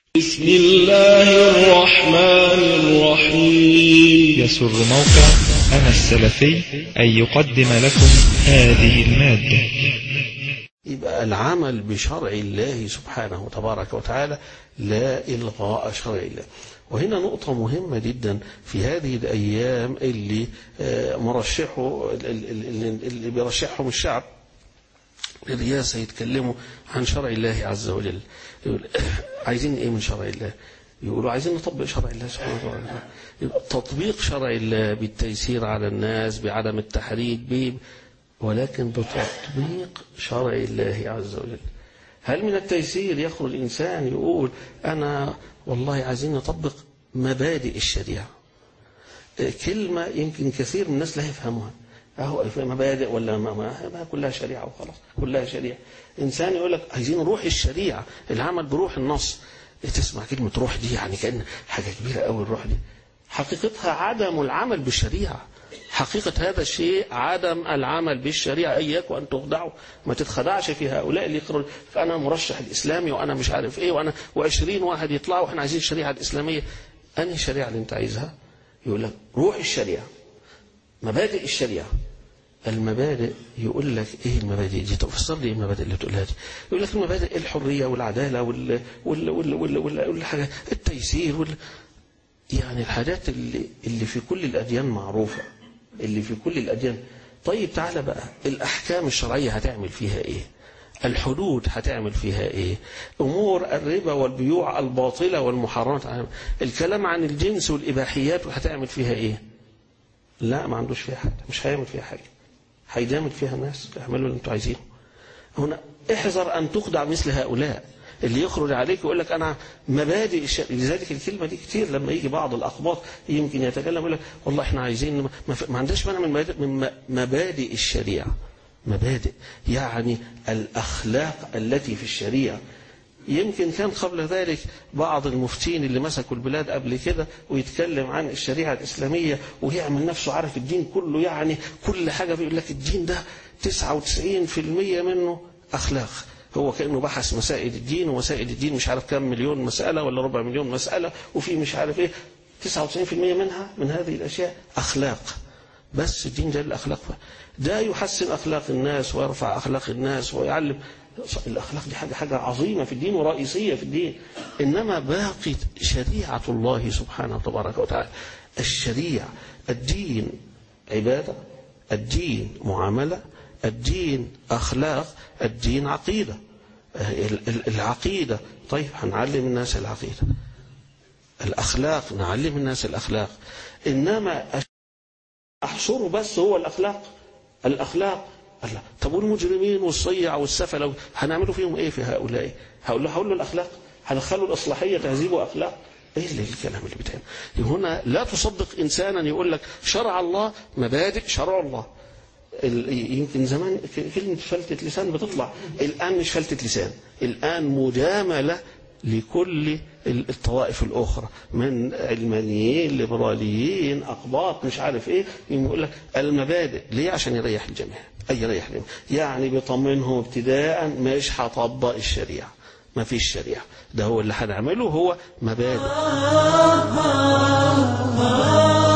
بسم الله الرحمن الرحيم يسر موقع أنا السلفي أن يقدم لكم هذه المادة يبقى العمل بشرع الله سبحانه تبارك وتعالى لا إلغاء شرع الله وهنا نقطة مهمة جدا في هذه الأيام اللي آه، مرشحه اللي اللي بيرشحهم الشعب للرئاسة يتكلموا عن شرع الله عز وجل يقول عايزين ايه من شرع الله يقولوا عايزين نطبق شرع الله سبحانه وتعالى يبقى تطبيق شرع الله بالتيسير على الناس بعدم التحريج به ولكن بتطبيق شرع الله عز وجل هل من التيسير يخرج الإنسان يقول أنا والله عايزين نطبق مبادئ الشريعة كلمة يمكن كثير من الناس لا يفهمها اهو مبادئ ولا ما, ما, ما كلها شريعه وخلاص كلها شريعه انسان يقول لك عايزين روح الشريعه العمل بروح النص تسمع كلمه روح دي يعني كان حاجه كبيره قوي الروح دي حقيقتها عدم العمل بالشريعه حقيقة هذا الشيء عدم العمل بالشريعة إياك وأن تخدعوا ما تتخدعش في هؤلاء اللي يقروا فأنا مرشح الإسلامي وأنا مش عارف إيه وأنا وعشرين واحد يطلعوا وإحنا عايزين الشريعة الإسلامية أنهي الشريعة اللي أنت عايزها يقول لك روح الشريعة مبادئ الشريعة المبادئ يقول لك ايه المبادئ دي تفسر لي ايه المبادئ اللي بتقولها دي يقول لك المبادئ الحريه والعداله وال وال وال وال وال والحاجة التيسير وال يعني الحاجات اللي اللي في كل الاديان معروفه اللي في كل الاديان طيب تعالى بقى الاحكام الشرعيه هتعمل فيها ايه الحدود هتعمل فيها ايه امور الربا والبيوع الباطله والمحرمات الكلام عن الجنس والاباحيات هتعمل فيها ايه لا ما عندوش فيها حاجه مش هيعمل فيها حاجه هيجامل فيها الناس اعملوا اللي انتوا عايزينه هنا احذر ان تخدع مثل هؤلاء اللي يخرج عليك يقول لك انا مبادئ الشر... لذلك الكلمه دي كتير لما يجي بعض الاقباط يمكن يتكلم يقول لك والله احنا عايزين ما, ما عندناش مانع من مبادئ من مبادئ الشريعه مبادئ يعني الاخلاق التي في الشريعه يمكن كان قبل ذلك بعض المفتين اللي مسكوا البلاد قبل كده ويتكلم عن الشريعة الإسلامية ويعمل نفسه عارف الدين كله يعني كل حاجة بيقول لك الدين ده 99% منه أخلاق هو كأنه بحث مسائل الدين ومسائل الدين مش عارف كم مليون مسألة ولا ربع مليون مسألة وفي مش عارف ايه 99% منها من هذه الأشياء أخلاق بس الدين ده الأخلاق ده يحسن أخلاق الناس ويرفع أخلاق الناس ويعلم الأخلاق دي حاجة حاجة عظيمة في الدين ورئيسية في الدين إنما باقي شريعة الله سبحانه تبارك وتعالى الشريعة الدين عبادة الدين معاملة الدين أخلاق الدين عقيدة العقيدة طيب هنعلم الناس العقيدة الأخلاق نعلم الناس الأخلاق إنما أحصره بس هو الأخلاق الأخلاق الله طب والمجرمين والصيع والسفله هنعملوا فيهم ايه في هؤلاء؟ هقول له هقول له الاخلاق هدخلوا الاصلاحيه تهذيب واخلاق ايه اللي الكلام اللي بيتعمل؟ هنا لا تصدق انسانا يقول لك شرع الله مبادئ شرع الله يمكن زمان كلمة فلتة لسان بتطلع الآن مش فلتة لسان الآن مجاملة لكل الطوائف الأخرى من علمانيين ليبراليين أقباط مش عارف إيه يقول لك المبادئ ليه عشان يريح الجميع أي يريح الجميع يعني بيطمنهم ابتداء مش هطبق الشريعة ما فيش شريعة ده هو اللي هنعمله هو مبادئ